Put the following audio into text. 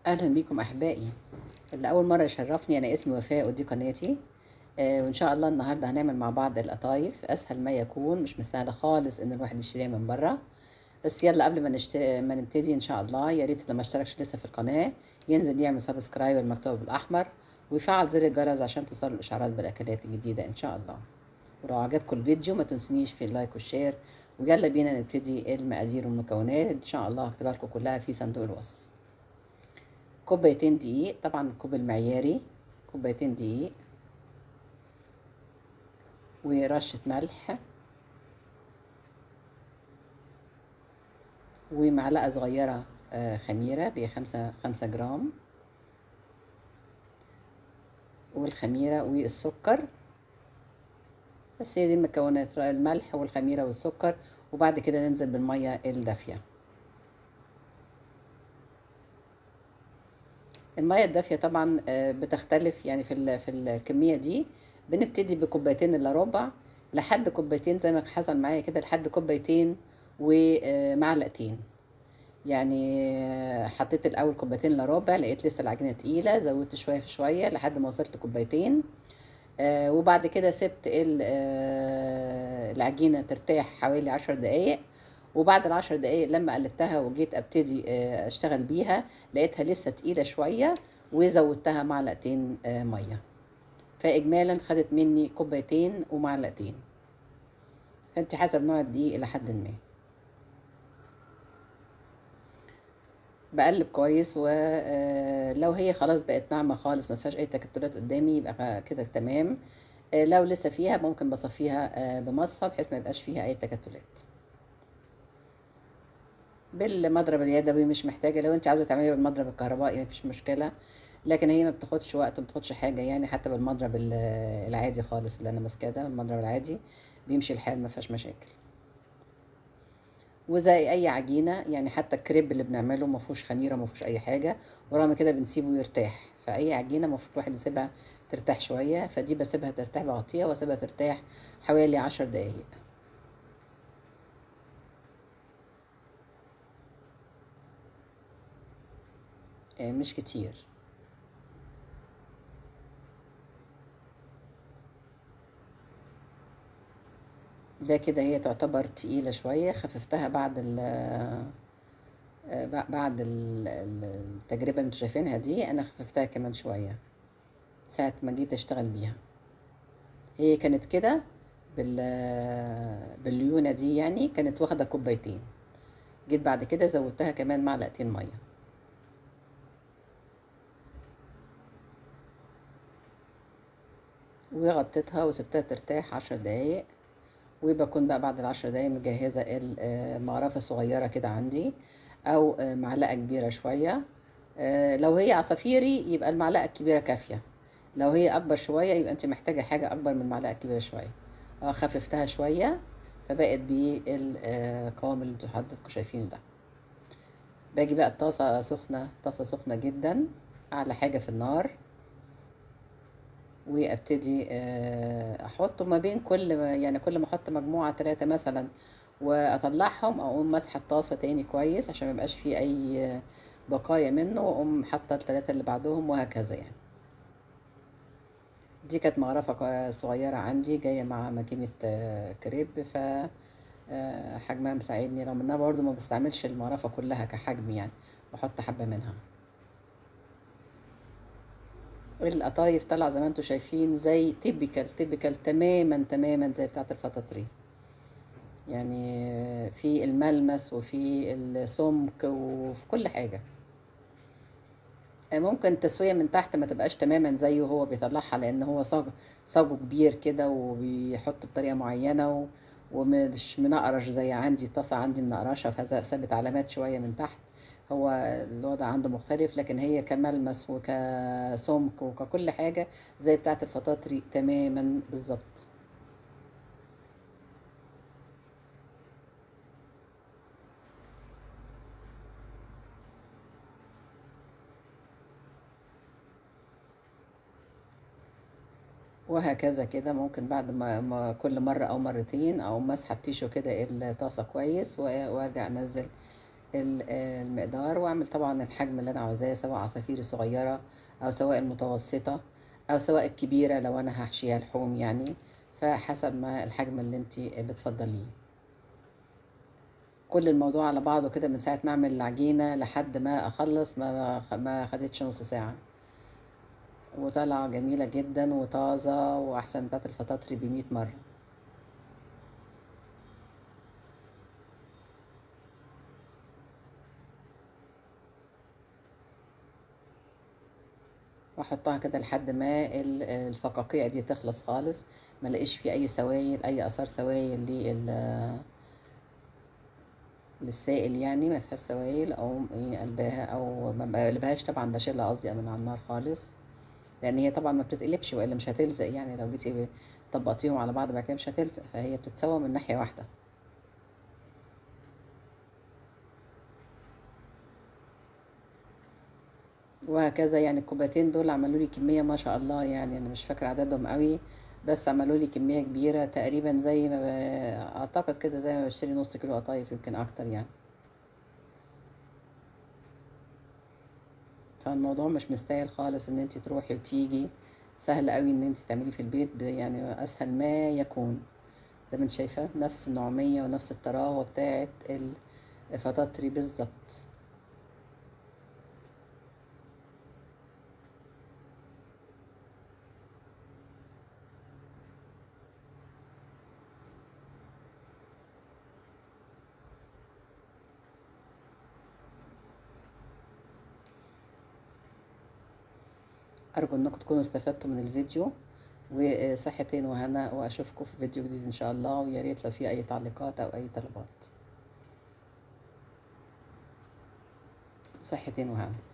اهلا بيكم احبائي اللي اول مره يشرفني انا اسمي وفاء ودي قناتي آه وان شاء الله النهارده هنعمل مع بعض القطايف اسهل ما يكون مش مستاهله خالص ان الواحد يشتريها من بره بس يلا قبل ما نشت... ما نبتدي ان شاء الله يا ريت اللي ما اشتركش لسه في القناه ينزل يعمل سبسكرايب المكتوب بالاحمر ويفعل زر الجرس عشان توصل الاشعارات بالاكلات الجديده ان شاء الله ولو عجبكم الفيديو ما تنسونيش في اللايك والشير ويلا بينا نبتدي المقادير والمكونات ان شاء الله هكتبها لكم كلها في صندوق الوصف كوبايتين دقيق طبعا الكوب المعياري كوبايتين دقيق ورشة ملح ومعلقة صغيرة خميرة اللي هي خمسة, خمسة جرام والخميرة والسكر بس هي دي المكونات الملح والخميرة والسكر وبعد كده ننزل بالمية الدافية المية الدافية طبعا بتختلف يعني في في الكمية دي بنبتدي بكوبايتين الا ربع لحد كوبايتين زي ما حصل معايا كده لحد كوبايتين ومعلقتين يعني حطيت الاول كوبايتين الا ربع لقيت لسه العجينه تقيله زودت شويه في شويه لحد ما وصلت كوبايتين آه وبعد كده سبت آه العجينه ترتاح حوالي عشر دقايق وبعد العشر دقايق لما قلبتها وجيت ابتدي آه اشتغل بيها لقيتها لسه تقيله شويه وزودتها معلقتين ميه فاجمالا خدت مني كوبايتين ومعلقتين فانت حسب نوع الدقيق الى حد ما بقلب كويس ولو هي خلاص بقت ناعمه خالص ما فيهاش اي تكتلات قدامي يبقى كده تمام لو لسه فيها ممكن بصفيها بمصفى بحيث ما يبقاش فيها اي تكتلات بالمضرب اليدوي مش محتاجه لو انت عاوزه تعمليها بالمضرب الكهربائي مفيش مشكله لكن هي ما بتاخدش وقت وما بتاخدش حاجه يعني حتى بالمضرب العادي خالص اللي انا ماسكاه ده المضرب العادي بيمشي الحال ما فيهاش مشاكل وزي اي عجينه يعني حتى الكريب اللي بنعمله ما فيهوش خميره ما فيهوش اي حاجه ورغم كده بنسيبه يرتاح فاي عجينه المفروض الواحد يسيبها ترتاح شويه فدي بسيبها ترتاح بغطيها واسيبها ترتاح حوالي عشر دقايق مش كتير ده كده هي تعتبر تقيلة شوية خففتها بعد ال بعد التجربة اللي انتوا شايفينها دي انا خففتها كمان شوية ساعة ما جيت اشتغل بيها هي كانت كده بال بالليونة دي يعني كانت واخدة كوبايتين جيت بعد كده زودتها كمان معلقتين مية وغطيتها وسبتها ترتاح عشر دقايق وبكون بقى بعد العشر دقايق مجهزة المغرفة صغيرة كده عندي أو معلقة كبيرة شوية لو هي عصافيري يبقى المعلقة الكبيرة كافية لو هي أكبر شوية يبقى أنت محتاجة حاجة أكبر من المعلقة الكبيرة شوية خففتها شوية فبقت بالقوام اللي انتوا حضرتكم شايفينه ده باجي بقى الطاسة سخنة طاسة سخنة جدا أعلى حاجة في النار وابتدي احط ما بين كل يعني كل ما احط مجموعه ثلاثه مثلا واطلعهم اقوم مسحه الطاسه تاني كويس عشان ما يبقاش فيه اي بقايا منه واقوم حاطه الثلاثه اللي بعدهم وهكذا يعني دي كانت مغرفه صغيره عندي جايه مع ماكينه كريب ف حجمها مساعدني رغم ان انا برضو ما بستعملش المغرفه كلها كحجم يعني بحط حبه منها القطايف طالعه زي ما انتم شايفين زي تيبيكال تيبيكال تماما تماما زي بتاعه الفطاطري يعني في الملمس وفي السمك وفي كل حاجه ممكن التسويه من تحت ما تبقاش تماما زيه هو بيطلعها لان هو صاج صاجه كبير كده وبيحط بطريقه معينه ومش منقرش زي عندي الطاسه عندي منقرشه فسابت علامات شويه من تحت هو الوضع عنده مختلف لكن هي كملمس وكسمك وككل حاجة زي بتاعة الفطاطري تماما بالظبط وهكذا كده ممكن بعد ما, ما كل مرة أو مرتين أو مسحة بتيشو كده الطاسة كويس وأرجع أنزل ال- المقدار واعمل طبعا الحجم اللي انا عاوزاه سواء عصافير صغيرة او سواء المتوسطة او سواء الكبيرة لو انا هحشيها لحوم يعني فحسب ما الحجم اللي انت بتفضليه كل الموضوع على بعضه كده من ساعة ما اعمل العجينة لحد ما اخلص ما ما خدتش نص ساعة وطالعة جميلة جدا وطازة واحسن بتاعت الفطاطري بمية مرة واحطها كده لحد ما ال- الفقاقيع دي تخلص خالص ما الاقيش فيه اي سوائل اي اثار سوائل لل للسائل يعني ما فيهاش سوائل او ايه قلبها او ما بقلبهاش طبعا بشيلها قصدي من على النار خالص لان هي طبعا ما بتتقلبش والا مش هتلزق يعني لو جيتي طبقتيهم على بعض بعد كده مش هتلزق فهي بتتسوى من ناحيه واحده وهكذا يعني الكوبايتين دول عملوا لي كميه ما شاء الله يعني انا مش فاكره عددهم قوي بس عملوا لي كميه كبيره تقريبا زي ما ب... اعتقد كده زي ما بشتري نص كيلو قطايف يمكن اكتر يعني فالموضوع مش مستاهل خالص ان انت تروحي وتيجي سهل قوي ان انت تعمليه في البيت ب- يعني اسهل ما يكون زي ما انت شايفه نفس النعوميه ونفس الطراوه بتاعه الفطاطري بالظبط ارجو انكم تكونوا استفدتوا من الفيديو وصحتين وهنا واشوفكم في فيديو جديد ان شاء الله ويا ريت لو في اي تعليقات او اي طلبات صحتين وهنا